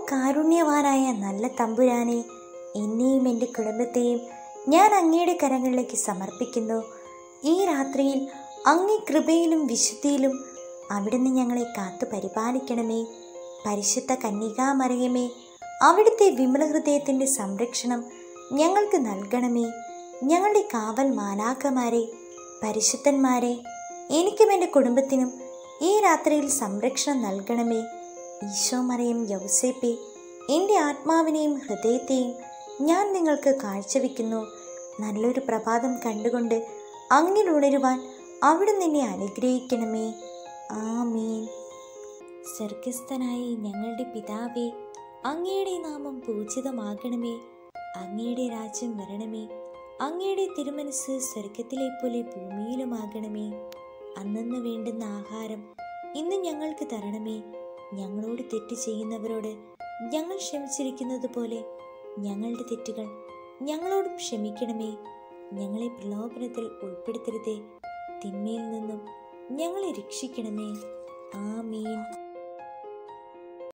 കാരുണ്യവാനായ നല്ല തമ്പുരാനെ എന്നെയും എൻ്റെ കുടുംബത്തെയും ഞാൻ അങ്ങയുടെ കരങ്ങളിലേക്ക് സമർപ്പിക്കുന്നു ഈ രാത്രിയിൽ അങ്ങേ കൃപയിലും വിശുദ്ധിയിലും അവിടുന്ന് ഞങ്ങളെ കാത്തു പരിപാലിക്കണമേ പരിശുദ്ധ കന്യകാമറിയമേ അവിടുത്തെ വിമല ഹൃദയത്തിൻ്റെ സംരക്ഷണം ഞങ്ങൾക്ക് നൽകണമേ ഞങ്ങളുടെ കാവൽ മാലാക്കമാരെ പരിശുദ്ധന്മാരെ എനിക്കും എൻ്റെ കുടുംബത്തിനും ഈ രാത്രിയിൽ സംരക്ഷണം നൽകണമേ ഈശോ മറിയം യൗസേപ്പെ എൻ്റെ ആത്മാവിനെയും ഹൃദയത്തെയും ഞാൻ നിങ്ങൾക്ക് കാഴ്ചവെക്കുന്നു നല്ലൊരു പ്രഭാതം കണ്ടുകൊണ്ട് അങ്ങിൽ ഉണരുവാൻ അവിടുന്ന് എന്നെ അനുഗ്രഹിക്കണമേ ആമീൻ സ്വർഗസ്ഥനായി ഞങ്ങളുടെ പിതാവേ അങ്ങയുടെ നാമം പൂജിതമാകണമേ അങ്ങയുടെ രാജ്യം വരണമേ അങ്ങയുടെ തിരുമനസ് സ്വർഗത്തിലെ പോലെ ഭൂമിയിലുമാകണമേ അന്നന്ന് വേണ്ടുന്ന ആഹാരം ഇന്ന് ഞങ്ങൾക്ക് തരണമേ ഞങ്ങളോട് തെറ്റ് ചെയ്യുന്നവരോട് ഞങ്ങൾ ക്ഷമിച്ചിരിക്കുന്നത് പോലെ ഞങ്ങളുടെ തെറ്റുകൾ ഞങ്ങളോടും ക്ഷമിക്കണമേ ഞങ്ങളെ പ്രലോഭനത്തിൽ ഉൾപ്പെടുത്തരുതേ തിന്മയിൽ നിന്നും ഞങ്ങളെ രക്ഷിക്കണമേ ആമീൻ